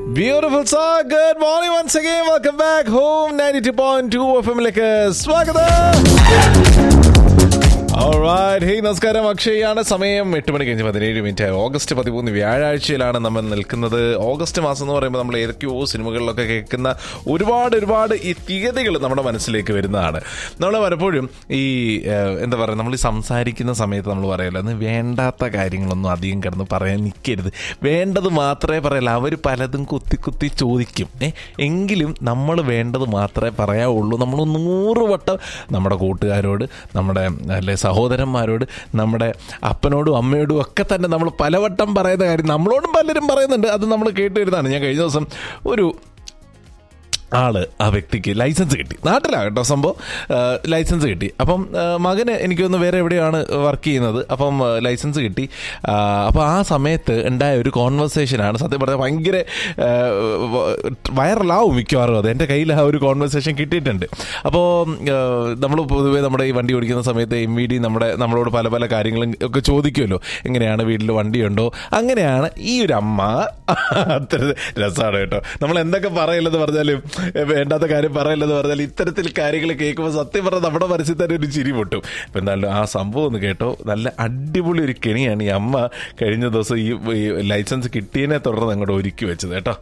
Beautiful സാ good morning once again welcome back home 92.2 എഫ്എമ്മിലേക്ക് സ്വാഗതം Alright. Hey, നമസ്കാരം അക്ഷയാണ് സമയം എട്ട് മണി കഴിഞ്ഞ് പതിനേഴ് മിനിറ്റ് ഓഗസ്റ്റ് പതിമൂന്ന് വ്യാഴാഴ്ചയിലാണ് നമ്മൾ നിൽക്കുന്നത് ഓഗസ്റ്റ് മാസം എന്ന് പറയുമ്പോൾ നമ്മൾ ഏതൊക്കെയോ സിനിമകളിലൊക്കെ കേൾക്കുന്ന ഒരുപാട് ഒരുപാട് ഈ തീയതികൾ നമ്മുടെ മനസ്സിലേക്ക് വരുന്നതാണ് നമ്മൾ പലപ്പോഴും ഈ ഏഹ്, എന്താ പറയുക നമ്മൾ ഈ സംസാരിക്കുന്ന സമയത്ത് നമ്മൾ പറയല്ലോ അന്ന് വേണ്ടാത്ത കാര്യങ്ങളൊന്നും അധികം കിടന്ന് പറയാൻ നിൽക്കരുത് വേണ്ടത് മാത്രമേ പറയല്ല അവർ പലതും കുത്തി കുത്തി ചോദിക്കും ഏ എങ്കിലും നമ്മൾ വേണ്ടത് മാത്രമേ പറയാവുള്ളൂ നമ്മൾ നൂറ് വട്ടം നമ്മുടെ കൂട്ടുകാരോട് നമ്മുടെ അല്ലെ സഹോദരന്മാരോട് നമ്മുടെ അപ്പനോടും അമ്മയോടും ഒക്കെ തന്നെ നമ്മൾ പലവട്ടം പറയുന്ന കാര്യം നമ്മളോടും പലരും പറയുന്നുണ്ട് അത് നമ്മൾ കേട്ട് വരുന്നതാണ് ഞാൻ കഴിഞ്ഞ ദിവസം ഒരു ആള് ആ വ്യക്തിക്ക് ലൈസൻസ് കിട്ടി നാട്ടിലാണ് കേട്ടോ സംഭവം ആ, ലൈസൻസ് കിട്ടി അപ്പം ആ, മകന് എനിക്കൊന്ന് വേറെ എവിടെയാണ് വർക്ക് ചെയ്യുന്നത് അപ്പം ആ, ലൈസൻസ് കിട്ടി ആ, അപ്പോൾ ആ സമയത്ത് ഉണ്ടായ ഒരു കോൺവെർസേഷനാണ് സത്യം പറഞ്ഞാൽ ഭയങ്കര ആ, വ- വൈറലാവും മിക്കവാറും അത് എൻ്റെ കയ്യിൽ ആ ഒരു കോൺവെർസേഷൻ കിട്ടിയിട്ടുണ്ട് അപ്പോൾ നമ്മൾ പൊതുവേ നമ്മുടെ ഈ വണ്ടി ഓടിക്കുന്ന സമയത്ത് എം വി ഡി നമ്മുടെ നമ്മളോട് പല പല കാര്യങ്ങളും ഒക്കെ ചോദിക്കുമല്ലോ എങ്ങനെയാണ് വീട്ടിൽ വണ്ടിയുണ്ടോ അങ്ങനെയാണ് ഈ ഒരു അമ്മ അത്ര രസമാണ് കേട്ടോ നമ്മൾ എന്തൊക്കെ പറയില്ലെന്ന് പറഞ്ഞാലും ഏ, വേണ്ടാത്ത കാര്യം പറയില്ലെന്ന് പറഞ്ഞാലും ഇത്തരത്തിൽ കാര്യങ്ങൾ കേൾക്കുമ്പോൾ സത്യം പറഞ്ഞാൽ നമ്മുടെ മനസ്സിൽ തന്നെ ഒരു ചിരി പൊട്ടും ഇപ്പം എന്തായാലും ആ സംഭവം ഒന്ന് കേട്ടോ നല്ല അടിപൊളി ഒരു കെണിയാണ് ഈ അമ്മ കഴിഞ്ഞ ദിവസം ഈ ഈ ലൈസൻസ് കിട്ടിയതിനെ തുടർന്ന് അങ്ങോട്ട് ഒരുക്കി വെച്ചത് കേട്ടോ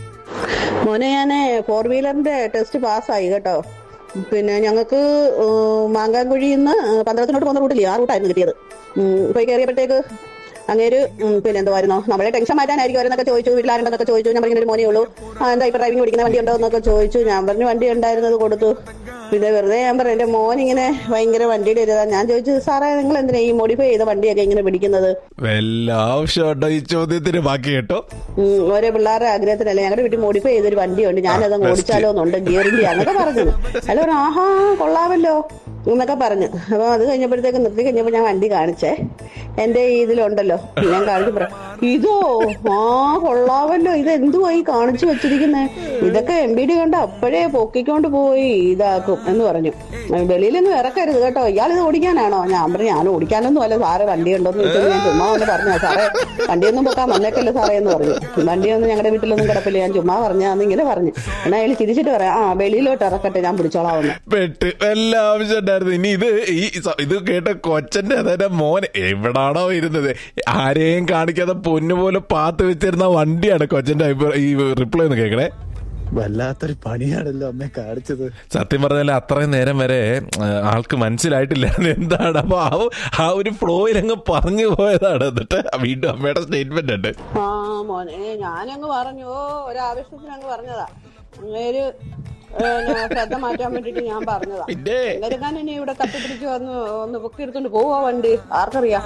മോനെ ഞാൻ ഫോർ വീലറിന്റെ ടെസ്റ്റ് പാസ്സായി കേട്ടോ പിന്നെ ഞങ്ങൾക്ക് മാങ്കാൻകുഴിയിൽ നിന്ന് പന്തളത്തിനോട്ട് പോകുന്ന റൂട്ടില്ലേ ആ റൂട്ടായിരുന്നു കിട്ടിയത് ഉം, പോയി കയറിയപ്പോഴത്തേക്ക് അങ്ങേര് ഉം, പിന്നെ എന്തുവായിരുന്നോ നമ്മളെ ടെൻഷൻ മാറ്റാനായിരിക്കും അവരെന്നൊക്കെ ചോദിച്ചു വീട്ടിലാരുണ്ടെന്നൊക്കെ ചോദിച്ചു ഞാൻ പറഞ്ഞ ഒരു മോനേ ഉള്ളൂ ആ എന്താ ഇപ്പൊ ഡ്രൈവിംഗ് പഠിക്കുന്ന വണ്ടി ഉണ്ടോ എന്നൊക്കെ ചോദിച്ചു ഞാൻ പറഞ്ഞു വണ്ടി ഉണ്ടായിരുന്നത് കൊടുത്തു പിന്നെ വെറുതെ ഞാൻ പറഞ്ഞു എന്റെ മോൻ ഇങ്ങനെ ഭയങ്കര വണ്ടിയുടെ ഒരു ഇതാ ഞാൻ ചോദിച്ചു സാറേ നിങ്ങൾ എന്തിനാ ഈ മോഡിഫൈ ചെയ്ത വണ്ടിയൊക്കെ ഇങ്ങനെ പിടിക്കുന്നത് വല്ല ആവശ്യമുണ്ടോ ഈ ചോദ്യത്തിന് ബാക്കി കേട്ടോ ഉം, ഓരോ പിള്ളേരുടെ ആഗ്രഹത്തിനല്ലേ ഞങ്ങളുടെ വീട്ടിൽ മോഡിഫൈ ചെയ്തൊരു വണ്ടിയുണ്ട് ഞാനത് best. ഓടിച്ചാലോ എന്നുണ്ട് ഗിയറിന്റെ എന്നൊക്കെ പറഞ്ഞു അല്ല പറഞ്ഞു ആഹാ കൊള്ളാമല്ലോ എന്നൊക്കെ പറഞ്ഞു അപ്പൊ അത് കഴിഞ്ഞപ്പോഴത്തേക്ക് നിർത്തി കഴിഞ്ഞപ്പോ ഞാൻ വണ്ടി കാണിച്ചേ എന്റെ ഈ ഇതിലുണ്ടല്ലോ ഞാൻ കാണിച്ചു പറയാം ഇതോ ആ കൊള്ളാമല്ലോ ഇത് എന്തുവാ ഈ കാണിച്ചു വെച്ചിരിക്കുന്നേ ഇതൊക്കെ എം ബി ഡി കണ്ട അപ്പോഴേ പൊക്കിക്കൊണ്ട് പോയി ഇതാക്കും എന്ന് പറഞ്ഞു വെളിയിലൊന്നും ഇറക്കരുത് കേട്ടോ ഇയാൾ ഇത് ഓടിക്കാനാണോ ഞാൻ പറഞ്ഞു ഞാൻ ഓടിക്കാനൊന്നും അല്ല സാറ് വണ്ടി ഉണ്ടോന്ന് ചോദിച്ചത് ഞാൻ ചുമ്മാ ഒന്ന് പറഞ്ഞു സാറേ വണ്ടിയൊന്നും പൊക്കാൻ വന്നേക്കല്ലേ സാറേ എന്ന് പറഞ്ഞു വണ്ടിയൊന്നും ഞങ്ങളുടെ വീട്ടിലൊന്നും കിടപ്പില്ല ഞാൻ ചുമ്മാ പറഞ്ഞാന്ന് ഇങ്ങനെ പറഞ്ഞു എന്നാ അയാൾ ചിരിച്ചിട്ട് പറയാം ആ വെളിയിലോട്ട് ഇറക്കട്ടെ ഞാൻ പിടിച്ചോളാവുന്നു പെട്ട് വല്ല ആവശ്യം ഉണ്ടായിരുന്നു ഇനി ഇത് ഈ സ- ഇത് കേട്ട കൊച്ചന്റെ അതായത് മോനെ എവിടാണോ ഇരുന്നത് ആരെയും കാണിക്കാതെ പൊന്നുപോലെ പാത്ത് വെച്ചിരുന്ന വണ്ടിയാണ് കൊച്ചന്റെ അഭിപ്രായം ഈ റിപ്ലൈ ഒന്ന് കേൾക്കണേ വല്ലാത്തൊരു പണിയാണല്ലോ അമ്മ കാണിച്ചത് സത്യം പറഞ്ഞാൽ അത്രയും നേരം വരെ ആ, ആൾക്ക് മനസ്സിലായിട്ടില്ല എന്താണ് അപ്പൊ ആ ആ ഒരു ഫ്ലോയിൽ അങ്ങ് പറഞ്ഞു പോയതാണ് എന്നിട്ട് വീണ്ടും അമ്മയുടെ സ്റ്റേറ്റ്മെന്റ് ഉണ്ട് ആ മോനെ ഞാനങ്ങ് പറഞ്ഞു ഓ ഒരാവശ്യത്തിന് അങ്ങ് പറഞ്ഞതാ അങ്ങേര് ഏ, ഞാൻ ശ്രദ്ധ മാറ്റാൻ വേണ്ടിട്ട് ഞാൻ പറഞ്ഞതാ പിന്നെ അങ്ങനെക്കാൻ ഇനി ഇവിടെ തട്ടിപ്പിടിച്ച് വന്ന് ഒന്ന് പൊക്കി എടുത്തോണ്ട് പോവാ വണ്ടി ആർക്കറിയാം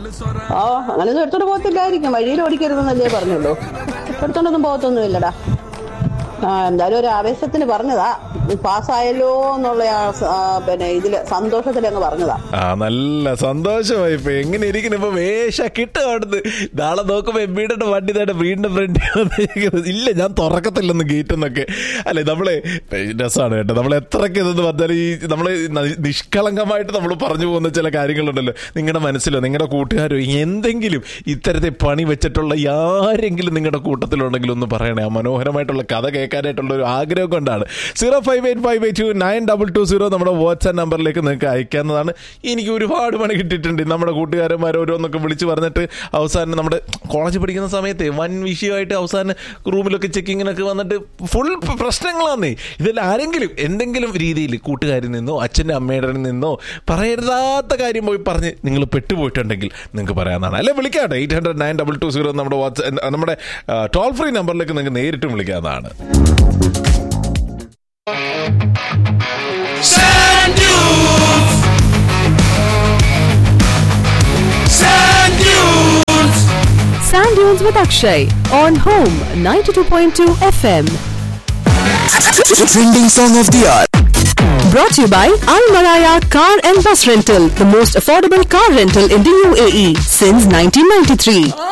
ആ അങ്ങനെയൊന്നും എടുത്തോണ്ട് പോകത്തില്ലായിരിക്കും വഴിയിൽ ഓടിക്കരുതെന്നല്ലേ പറഞ്ഞുള്ളൂ എടുത്തോണ്ടൊന്നും പോകത്തൊന്നുമില്ലടാ ആ എന്തായാലും ഒരു ആവേശത്തിന് പറഞ്ഞതാ പാസ്സായല്ലോ എന്നുള്ള ആ സ- ആ, പിന്നെ ഇതില് സന്തോഷത്തിൽ അങ്ങ് പറഞ്ഞതാ ആ നല്ല സന്തോഷമായി ഇപ്പൊ എങ്ങനെ ഇരിക്കുന്നു ഇപ്പൊ വേഷ കിട്ടും അവിടുന്ന് നാളെ നോക്കുമ്പോ എമ്മീടെ വണ്ടി തന്നെ വീണ്ടും ഫ്രണ്ട് ഇല്ല ഞാൻ തുറക്കത്തില്ലെന്ന് ഗേറ്റ് എന്നൊക്കെ അല്ലെ നമ്മളെ രസമാണ് കേട്ടോ നമ്മൾ എത്രയൊക്കെ ഇതെന്ന് പറഞ്ഞാൽ ഈ നമ്മള് ന- നിഷ്കളങ്കമായിട്ട് നമ്മൾ പറഞ്ഞു പോകുന്ന ചില കാര്യങ്ങളുണ്ടല്ലോ നിങ്ങളുടെ മനസ്സിലോ നിങ്ങളുടെ കൂട്ടുകാരോ എന്തെങ്കിലും ഇത്തരത്തിൽ പണി വെച്ചിട്ടുള്ള ആരെങ്കിലും നിങ്ങളുടെ കൂട്ടത്തിലുണ്ടെങ്കിൽ ഒന്ന് പറയണേ ആ മനോഹരമായിട്ടുള്ള കഥ കേൾക്കാനായിട്ടുള്ള ഒരു ആഗ്രഹം കൊണ്ടാണ് zero five eight five eight two nine double two zero നമ്മുടെ വാട്സ്ആപ്പ് നമ്പറിലേക്ക് നിങ്ങൾക്ക് അയക്കാവുന്നതാണ് എനിക്ക് ഒരുപാട് പണി കിട്ടിയിട്ടുണ്ട് നമ്മുടെ കൂട്ടുകാരന്മാർ ഓരോന്നൊക്കെ വിളിച്ച് പറഞ്ഞിട്ട് അവസാനം നമ്മുടെ കോളേജ് പഠിക്കുന്ന സമയത്ത് വൻ വിഷയമായിട്ട് അവസാനം റൂമിലൊക്കെ ചെക്കിങ്ങിനൊക്കെ വന്നിട്ട് ഫുൾ പ്രശ്നങ്ങളാന്നേ ഇതിൽ ആരെങ്കിലും എന്തെങ്കിലും രീതിയിൽ കൂട്ടുകാരിൽ നിന്നോ അച്ഛൻ്റെ അമ്മയുടെ നിന്നോ പറയരുതാത്ത കാര്യം പോയി പറഞ്ഞ് നിങ്ങൾ പെട്ടുപോയിട്ടുണ്ടെങ്കിൽ നിങ്ങൾക്ക് പറയാവുന്നതാണ് അല്ലെ വിളിക്കാട്ടെ eight hundred nine double two zero നമ്മുടെ വാട്സ്ആപ്പ് നമ്മുടെ ടോൾ ഫ്രീ നമ്പറിലേക്ക് നിങ്ങൾക്ക് നേരിട്ടും വിളിക്കാവുന്നതാണ് Sand dunes. Sand dunes. Sand Dunes with Akshay on Home 92.2 FM. Trending song of the hour. Brought to you by Al Maraya Car and Bus Rental, the most affordable car rental in the UAE since 1993.